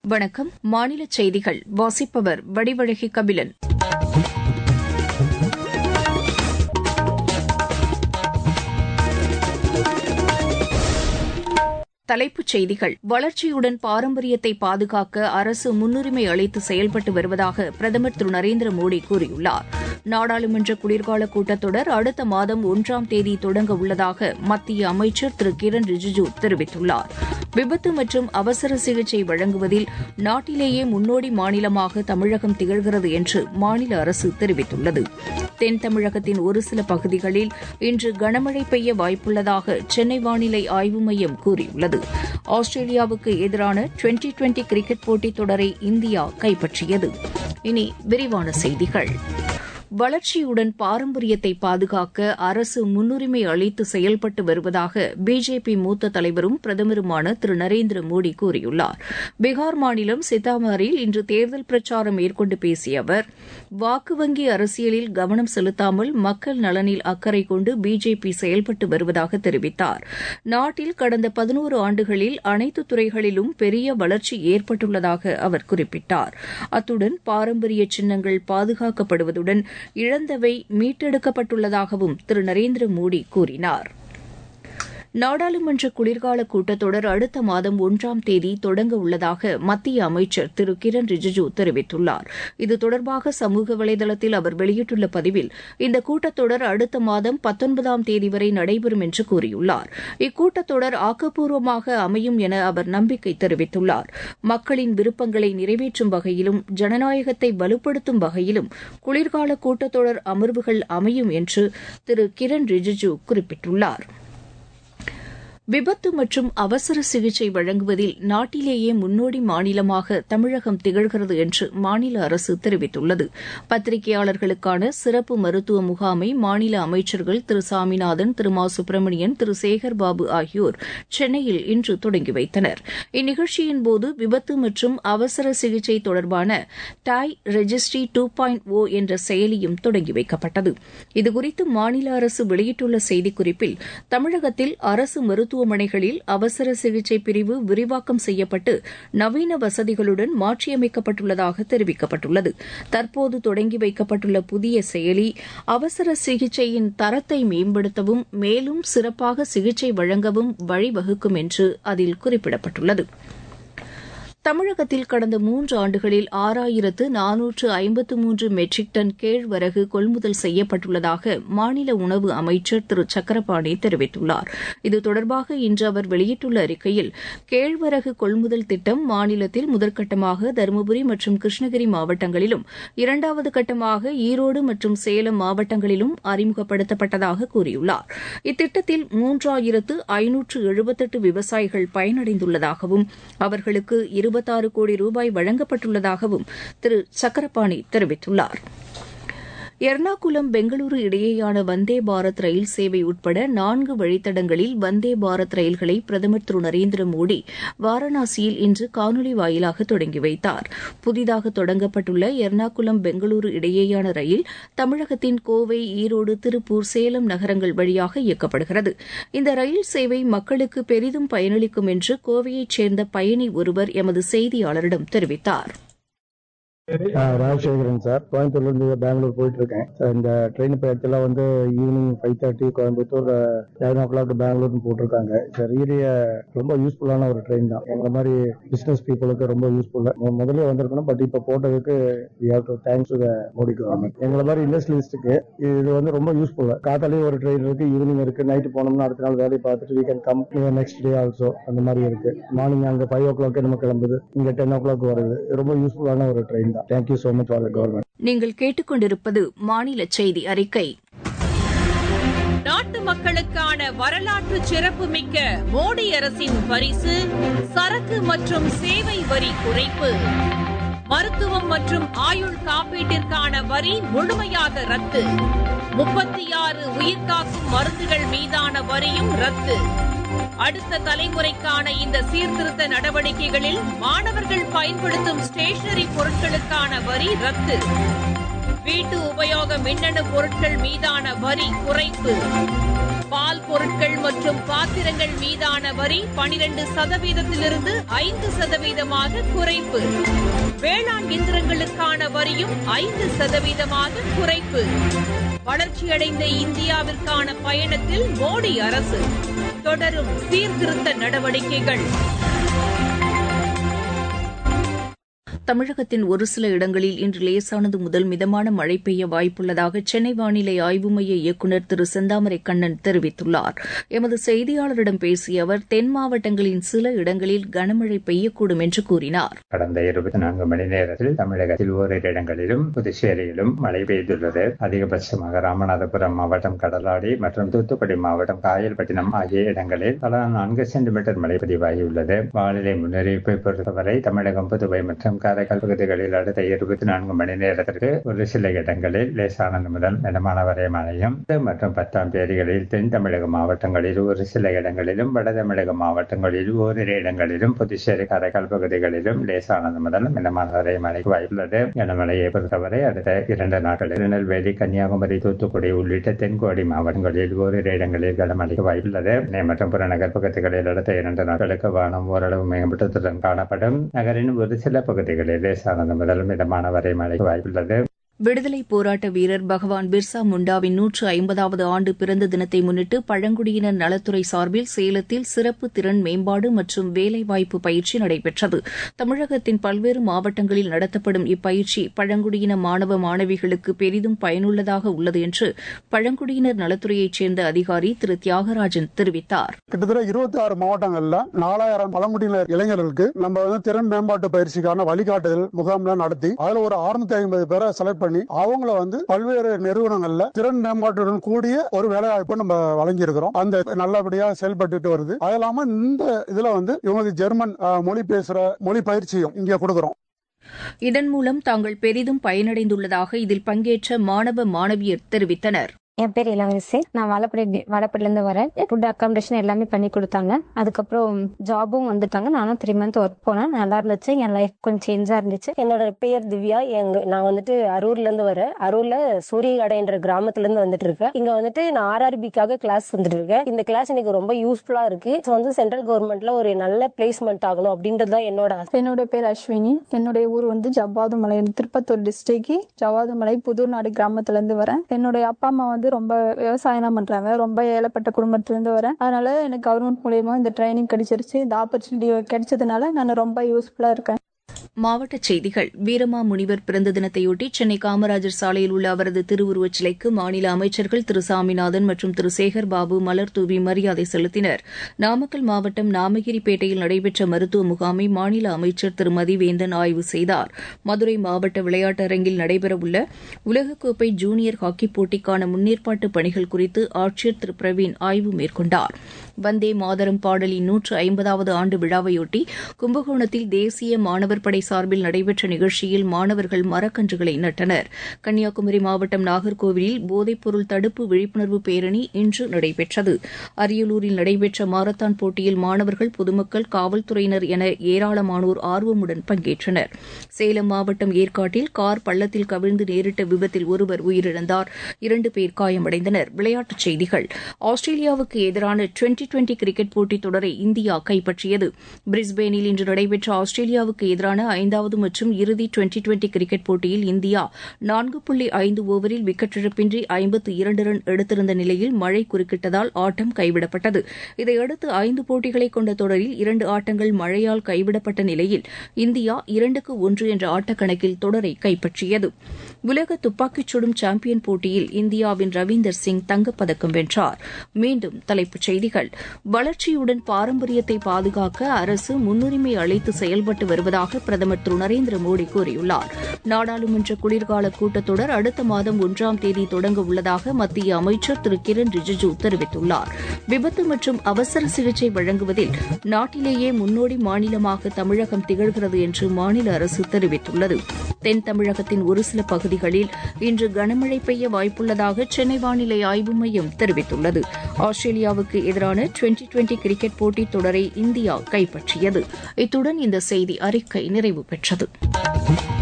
வணக்கம் மாநில செய்திகள் வாசிப்பவர் வடிவழகி கபிலன் தலைப்புச் செய்திகள் வளர்ச்சியுடன் பாரம்பரியத்தை பாதுகாக்க அரசு முன்னுரிமை அளித்து செயல்பட்டு வருவதாக பிரதமர் திரு நரேந்திர மோடி கூறியுள்ளார் நாடாளுமன்ற குளிர்கால கூட்டத்தொடர் அடுத்த மாதம் ஒன்றாம் தேதி தொடங்க உள்ளதாக மத்திய அமைச்சர் திரு கிரண் ரிஜிஜு தெரிவித்துள்ளார் விபத்து மற்றும் அவசர சிகிச்சை வழங்குவதில் நாட்டிலேயே முன்னோடி மாநிலமாக தமிழகம் திகழ்கிறது என்று மாநில அரசு தெரிவித்துள்ளது தென் தமிழகத்தின் ஒரு சில பகுதிகளில் இன்று கனமழை பெய்ய வாய்ப்புள்ளதாக சென்னை வானிலை ஆய்வு மையம் கூறியுள்ளது ஆஸ்திரேலியாவுக்கு எதிரான டுவெண்டி டுவெண்டி கிரிக்கெட் போட்டித் தொடரை இந்தியா கைப்பற்றியது இனி விரிவான செய்திகள் வளர்ச்சியுடன் பாரம்பரியத்தை பாதுகாக்க அரசு முன்னுரிமை அளித்து செயல்பட்டு வருவதாக பிஜேபி மூத்த தலைவரும் பிரதமருமான திரு நரேந்திர மோடி கூறியுள்ளார் பீகார் மாநிலம் சித்தாமாரில் இன்று தேர்தல் பிரச்சாரம் மேற்கொண்டு பேசிய அவர் வாக்கு வங்கி அரசியலில் கவனம் செலுத்தாமல் மக்கள் நலனில் அக்கறை கொண்டு பிஜேபி செயல்பட்டு வருவதாக தெரிவித்தார் நாட்டில் கடந்த பதினோரு ஆண்டுகளில் அனைத்து துறைகளிலும் பெரிய வளர்ச்சி ஏற்பட்டுள்ளதாக அவர் குறிப்பிட்டார் அத்துடன் பாரம்பரிய சின்னங்கள் பாதுகாக்கப்படுவதுடன் இழந்தவை மீட்டெடுக்கப்பட்டுள்ளதாகவும் திரு நரேந்திர மோடி கூறினார் நாடாளுமன்ற குளிர்கால கூட்டத்தொடர் அடுத்த மாதம் ஒன்றாம் தேதி தொடங்க உள்ளதாக மத்திய அமைச்சர் திரு கிரண் ரிஜிஜு தெரிவித்துள்ளார் இது தொடர்பாக சமூக வலைதளத்தில் அவர் வெளியிட்டுள்ள பதிவில் இந்த கூட்டத்தொடர் அடுத்த மாதம் பத்தொன்பதாம் தேதி வரை நடைபெறும் என்று கூறியுள்ளார் இக்கூட்டத்தொடர் ஆக்கப்பூர்வமாக அமையும் என அவர் நம்பிக்கை தெரிவித்துள்ளார் மக்களின் விருப்பங்களை நிறைவேற்றும் வகையிலும் ஜனநாயகத்தை வலுப்படுத்தும் வகையிலும் குளிர்கால கூட்டத்தொடர் அமர்வுகள் அமையும் என்று திரு கிரண் ரிஜிஜு குறிப்பிட்டுள்ளார் விபத்து மற்றும் அவசர சிகிச்சை வழங்குவதில் நாட்டிலேயே முன்னோடி மாநிலமாக தமிழகம் திகழ்கிறது என்று மாநில அரசு தெரிவித்துள்ளது பத்திரிகையாளர்களுக்கான சிறப்பு மருத்துவ முகாமை மாநில அமைச்சர்கள் திரு சாமிநாதன் திரு மா சுப்பிரமணியன் திரு சேகர்பாபு ஆகியோர் சென்னையில் இன்று தொடங்கி வைத்தனர் இந்நிகழ்ச்சியின் போது விபத்து மற்றும் அவசர சிகிச்சை தொடர்பான டாய் ரெஜிஸ்ட்ரி டூ பாயிண்ட் ஓ என்ற செயலியும் தொடங்கி வைக்கப்பட்டது இதுகுறித்து மாநில அரசு வெளியிட்டுள்ள செய்திக்குறிப்பில் தமிழகத்தில் அரசு மருத்துவ மருத்துவமனைகளில் அவசர சிகிச்சை பிரிவு விரிவாக்கம் செய்யப்பட்டு நவீன வசதிகளுடன் மாற்றியமைக்கப்பட்டுள்ளதாக தெரிவிக்கப்பட்டுள்ளது தற்போது தொடங்கி வைக்கப்பட்டுள்ள புதிய செயலி அவசர சிகிச்சையின் தரத்தை மேம்படுத்தவும் மேலும் சிறப்பாக சிகிச்சை வழங்கவும் வழிவகுக்கும் என்று அதில் குறிப்பிடப்பட்டுள்ளது தமிழகத்தில் கடந்த மூன்று ஆண்டுகளில் ஆறாயிரத்து நானூற்று ஐம்பத்து மூன்று மெட்ரிக் டன் கேழ்வரகு கொள்முதல் செய்யப்பட்டுள்ளதாக மாநில உணவு அமைச்சர் திரு சக்கரபாணி தெரிவித்துள்ளார் இது தொடர்பாக இன்று அவர் வெளியிட்டுள்ள அறிக்கையில் கேழ்வரகு கொள்முதல் திட்டம் மாநிலத்தில் முதற்கட்டமாக தருமபுரி மற்றும் கிருஷ்ணகிரி மாவட்டங்களிலும் இரண்டாவது கட்டமாக ஈரோடு மற்றும் சேலம் மாவட்டங்களிலும் அறிமுகப்படுத்தப்பட்டதாக கூறியுள்ளார் இத்திட்டத்தில் மூன்றாயிரத்து ஐநூற்று எழுபத்தெட்டு விவசாயிகள் பயனடைந்துள்ளதாகவும் அவர்களுக்கு இருபத்தாறு கோடி ரூபாய் வழங்கப்பட்டுள்ளதாகவும் திரு சக்கரபாணி தெரிவித்துள்ளார் எர்ணாகுளம் பெங்களூரு இடையேயான வந்தே பாரத் ரயில் சேவை உட்பட நான்கு வழித்தடங்களில் வந்தே பாரத் ரயில்களை பிரதமர் திரு நரேந்திர மோடி வாரணாசியில் இன்று காணொலி வாயிலாக தொடங்கி வைத்தார் புதிதாக தொடங்கப்பட்டுள்ள எர்ணாகுளம் பெங்களூரு இடையேயான ரயில் தமிழகத்தின் கோவை ஈரோடு திருப்பூர் சேலம் நகரங்கள் வழியாக இயக்கப்படுகிறது இந்த ரயில் சேவை மக்களுக்கு பெரிதும் பயனளிக்கும் என்று கோவையைச் சேர்ந்த பயணி ஒருவர் எமது செய்தியாளரிடம் தெரிவித்தார் ராஜசேகரன் சார் கோயம்புத்தூர்ல இருந்து பெங்களூர் போயிட்டு இருக்கேன் சார் இந்த ட்ரெயின் இப்போ ஆக்சுவலாக வந்து evening five thirty Coimbatore eleven o'clock பெங்களூர்னு போட்டிருக்காங்க சார் ரியலிய ரொம்ப யூஸ்ஃபுல்லான ஒரு ட்ரெயின் தான் எங்களை மாதிரி பிசினஸ் பீப்புளுக்கு ரொம்ப யூஸ்ஃபுல்லா முதல்ல வந்திருக்கணும் பட் இப்போ போட்டதுக்கு we have to thanks to the Modi government எங்களை மாதிரி இண்டஸ்ட்ரியலிஸ்ட்டுக்கு இது வந்து ரொம்ப யூஸ்ஃபுல்லா காத்தாலேயும் ஒரு ட்ரெயின் இருக்கு ஈவினிங் இருக்கு நைட்டு போனோம்னா அடுத்த நாள் வேலையை பார்த்துட்டு we can come next day also அந்த மாதிரி இருக்கு மார்னிங் அங்கே ஃபைவ் ஓ கிளாக் நம்ம கிளம்புது இங்கே டென் ஓ கிளாக் வருது ரொம்ப யூஸ்ஃபுல்லான ஒரு ட்ரெயின் தான் thank you so much for the government நீங்கள் கேட்டுக்கொண்டிருப்பது மாநில செய்தி அறிக்கை நாட்டு மக்களுக்கான வரலாற்று சிறப்புமிக்க மோடி அரசின் பரிசு சரக்கு மற்றும் சேவை வரி குறைப்பு மருத்துவம் மற்றும் ஆயுள் காப்பீட்டிற்கான வரி முழுமையாக ரத்து முப்பத்தி ஆறு உயிர்காக்கும் மருந்துகள் மீதான வரியும் ரத்து அடுத்த தலைமுறைக்கான இந்த சீர்திருத்த நடவடிக்கைகளில் மாணவர்கள் பயன்படுத்தும் ஸ்டேஷனரி பொருட்களுக்கான வரி ரத்து வீட்டு உபயோக மின்னணு பொருட்கள் மீதான வரி குறைப்பு பால் பொருட்கள் மற்றும் பாத்திரங்கள் மீதான வரி பனிரெண்டு சதவீதத்திலிருந்து ஐந்து சதவீதமாக குறைப்பு வேளாண் இயந்திரங்களுக்கான வரியும் ஐந்து சதவீதமாக குறைப்பு வளர்ச்சியடைந்த இந்தியாவிற்கான பயணத்தில் மோடி அரசு தொடரும் சீர்திருத்த நடவடிக்கைகள் தமிழகத்தின் ஒரு சில இடங்களில் இன்று லேசானது முதல் மிதமான மழை பெய்ய வாய்ப்புள்ளதாக சென்னை வானிலை ஆய்வு மைய இயக்குநர் திரு செந்தாமரை கண்ணன் தெரிவித்துள்ளார் எமது செய்தியாளரிடம் பேசிய அவர் தென் மாவட்டங்களின் சில இடங்களில் கனமழை பெய்யக்கூடும் என்று கூறினார் கடந்த இருபத்தி நான்கு மணி நேரத்தில் தமிழகத்தில் ஓரிரு இடங்களிலும் புதுச்சேரியிலும் மழை பெய்துள்ளது அதிகபட்சமாக ராமநாதபுரம் மாவட்டம் கடலாடி மற்றும் தூத்துக்குடி மாவட்டம் காயல்பட்டினம் ஆகிய இடங்களில் தலா நான்கு சென்டிமீட்டர் மழை பதிவாகியுள்ளது வானிலை முன்னறிவிப்பை பொறுத்தவரை தமிழகம் புதுவை மற்றும் காரைக்கால் பகுதிகளில் அடுத்த இருபத்தி நான்கு மணி நேரத்திற்கு ஒரு சில இடங்களில் லேசானது முதல் மிதமான வரை மழையும் மற்றும் பத்தாம் தேதிகளில் தென் தமிழக மாவட்டங்களில் ஒரு சில இடங்களிலும் வட தமிழக மாவட்டங்களில் ஓரிரு இடங்களிலும் புதுச்சேரி காரைக்கால் பகுதிகளிலும் லேசானது முதல் மிதமான வரை மழைக்கு வாய்ப்புள்ளது கனமழையை பொறுத்தவரை அடுத்த இரண்டு நாட்களில் திருநெல்வேலி கன்னியாகுமரி தூத்துக்குடி உள்ளிட்ட தென்கோடி மாவட்டங்களில் ஓரிரு இடங்களில் கனமழைக்கு வாய்ப்புள்ளது சென்னை மற்றும் புறநகர் பகுதிகளில் அடுத்த இரண்டு நாட்களுக்கு வானம் ஓரளவு மேம்பட்டத்துடன் காணப்படும் நகரின் ஒரு சில பகுதிகளில் லேசானது முதல் மிதமான வரை மழைக்கு வாய்ப்புள்ளது விடுதலை போராட்ட வீரர் பகவான் பிர்சா முண்டாவின் நூற்று ஐம்பதாவது ஆண்டு பிறந்த தினத்தை முன்னிட்டு பழங்குடியினர் நலத்துறை சார்பில் சேலத்தில் சிறப்பு திறன் மேம்பாடு மற்றும் வேலைவாய்ப்பு பயிற்சி நடைபெற்றது தமிழகத்தின் பல்வேறு மாவட்டங்களில் நடத்தப்படும் இப்பயிற்சி பழங்குடியின மாணவ மாணவிகளுக்கு பெரிதும் பயனுள்ளதாக உள்ளது என்று பழங்குடியினர் நலத்துறையைச் சேர்ந்த அதிகாரி திரு தியாகராஜன் தெரிவித்தார் கிட்டத்தட்ட இருபத்தி ஆறு மாவட்டங்கள்ல நாலாயிரம் பழங்குடியினர் இளைஞர்களுக்கு நம்ம வந்து திறன் மேம்பாட்டு பயிற்சிக்கான வழிகாட்டுதல் முகாம்லாம் நடத்தி அதுல ஒரு அறுநூத்தி ஐம்பது பேரை செலக்ட் பண்ணி அவங்கள வந்து பல்வேறு நிறுவனங்கள்ல திறன் மேம்பாட்டுடன் கூடிய ஒரு வேலைவாய்ப்பு நம்ம வழங்கி இருக்கிறோம் அந்த நல்லபடியா செயல்பட்டு வருது அது இல்லாம இந்த இதுல வந்து இவங்களுக்கு ஜெர்மன் அஹ், மொழி பேசுற மொழி பயிற்சியும் இங்க கொடுக்கிறோம் இதன் மூலம் தாங்கள் பெரிதும் பயனடைந்துள்ளதாக இதில் பங்கேற்ற மாணவ மாணவியர் தெரிவித்தனர் என் பேர் இளவரசி நான் வாழப்படி வாழப்படிலேருந்து வரேன் ஃபுட் அக்காமடேஷன் எல்லாமே பண்ணி கொடுத்தாங்க அதுக்கப்புறம் ஜாபும் வந்துட்டாங்க நானும் த்ரீ மந்த் ஒர்க் போனேன் நல்லா இருந்துச்சு என் லைஃப் கொஞ்சம் சேஞ்சாக இருந்துச்சு என்னோட பேர் திவ்யா எங்க நான் வந்துட்டு அரூர்ல இருந்து வரேன் அரூர்ல சூரியகடைன்ற கிராமத்துல இருந்து வந்துட்டு இருக்கேன் இங்க வந்துட்டு நான் ஆர்ஆர்பிக்காக கிளாஸ் வந்துட்டு இருக்கேன் இந்த கிளாஸ் எனக்கு ரொம்ப யூஸ்ஃபுல்லா இருக்கு ஸோ வந்து சென்ட்ரல் கவர்மெண்ட்ல ஒரு நல்ல பிளேஸ்மெண்ட் ஆகணும் அப்படின்றது தான் என்னோட ஆசை என்னோட பேர் அஸ்வினி என்னுடைய ஊர் வந்து ஜவ்வாதுமலை திருப்பத்தூர் டிஸ்ட்ரிக்ட் ஜவ்வாதுமலை புதூர் நாடு கிராமத்துல இருந்து வரேன் என்னுடைய அப்பா அம்மா வந்து ரொம்ப விவசாயம் பண்றாங்க ரொம்ப ஏழப்பட்ட குடும்பத்துல இருந்து வரேன் அதனால எனக்கு கவர்மெண்ட் மூலியமா இந்த ட்ரைனிங் கிடைச்சிருச்சு இந்த ஆப்பர்ச்சுனிட்டி கிடைச்சதுனால நான் ரொம்ப யூஸ்ஃபுல்லா இருக்கேன் மாவட்டச் செய்திகள் வீரமா முனிவர் பிறந்த தினத்தையொட்டி சென்னை காமராஜர் சாலையில் உள்ள அவரது திருவுருவச் சிலைக்கு மாநில அமைச்சர்கள் திரு சாமிநாதன் மற்றும் திரு சேகர் பாபு மலர் தூவி மரியாதை செலுத்தினர் நாமக்கல் மாவட்டம் நாமகிரிப்பேட்டையில் நடைபெற்ற மருத்துவ முகாமை மாநில அமைச்சர் திரு மதிவேந்தன் ஆய்வு செய்தார் மதுரை மாவட்ட விளையாட்டு அரங்கில் நடைபெறவுள்ள உலகக்கோப்பை ஜூனியர் ஹாக்கி போட்டிக்கான முன்னேற்பாட்டு பணிகள் குறித்து ஆட்சியர் திரு பிரவீன் ஆய்வு மேற்கொண்டார் வந்தே மாதரம் பாடலின் நூற்று ஐம்பதாவது ஆண்டு விழாவையொட்டி கும்பகோணத்தில் தேசிய மாணவர் படை சார்பில் நடைபெற்ற நிகழ்ச்சியில் மாணவர்கள் மரக்கன்றுகளை நட்டனர் கன்னியாகுமரி மாவட்டம் நாகர்கோவிலில் போதைப்பொருள் தடுப்பு விழிப்புணர்வு பேரணி இன்று நடைபெற்றது அரியலூரில் நடைபெற்ற மாரத்தான் போட்டியில் மாணவர்கள் பொதுமக்கள் காவல்துறையினர் என ஏராளமானோர் ஆர்வமுடன் பங்கேற்றனர் சேலம் மாவட்டம் ஏற்காட்டில் கார் பள்ளத்தில் கவிழ்ந்து நேரிட்ட விபத்தில் ஒருவர் உயிரிழந்தார் இரண்டு பேர் காயமடைந்தனர் விளையாட்டுச் செய்திகள் ஆஸ்திரேலியாவுக்கு எதிரான டுவெண்டி டுவெண்டி கிரிக்கெட் போட்டித் தொடரை இந்தியா கைப்பற்றியது பிரிஸ்பேனில் இன்று நடைபெற்ற ஆஸ்திரேலியாவுக்கு எதிரான ஐந்தாவது மற்றும் இறுதி டுவெண்டி டுவெண்டி கிரிக்கெட் போட்டியில் இந்தியா நான்கு புள்ளி ஐந்து ஓவரில் விக்கெட் இழப்பின்றி ஐம்பத்து இரண்டு ரன் எடுத்திருந்த நிலையில் மழை குறுக்கிட்டதால் ஆட்டம் கைவிடப்பட்டது இதையடுத்து ஐந்து போட்டிகளை கொண்ட தொடரில் இரண்டு ஆட்டங்கள் மழையால் கைவிடப்பட்ட நிலையில் இந்தியா இரண்டுக்கு ஒன்று என்ற ஆட்டக்கணக்கில் தொடரை கைப்பற்றியது உலக துப்பாக்கிச் சுடும் சாம்பியன் போட்டியில் இந்தியாவின் ரவீந்தர் சிங் தங்கப்பதக்கம் வென்றார் மீண்டும் தலைப்புச் செய்திகள் வளர்ச்சியுடன் பாரம்பரியத்தை பாதுகாக்க அரசு முன்னுரிமை அளித்து செயல்பட்டு வருவதாக பிரதமர் திரு நரேந்திர மோடி கூறியுள்ளார் நாடாளுமன்ற குளிர்கால கூட்டத்தொடர் அடுத்த மாதம் ஒன்றாம் தேதி தொடங்க உள்ளதாக மத்திய அமைச்சர் திரு கிரண் ரிஜிஜு தெரிவித்துள்ளார் விபத்து மற்றும் அவசர சிகிச்சை வழங்குவதில் நாட்டிலேயே முன்னோடி மாநிலமாக தமிழகம் திகழ்கிறது என்று மாநில அரசு தெரிவித்துள்ளது தென் தமிழகத்தின் ஒரு சில பகுதிகளில் இன்று கனமழை பெய்ய வாய்ப்புள்ளதாக சென்னை வானிலை ஆய்வு மையம் தெரிவித்துள்ளது ஆஸ்திரேலியாவுக்கு எதிரான டுவெண்டி டுவெண்டி கிரிக்கெட் போட்டித் தொடரை இந்தியா கைப்பற்றியது இத்துடன் இந்த செய்தி அறிக்கை நிறைவு பெற்றது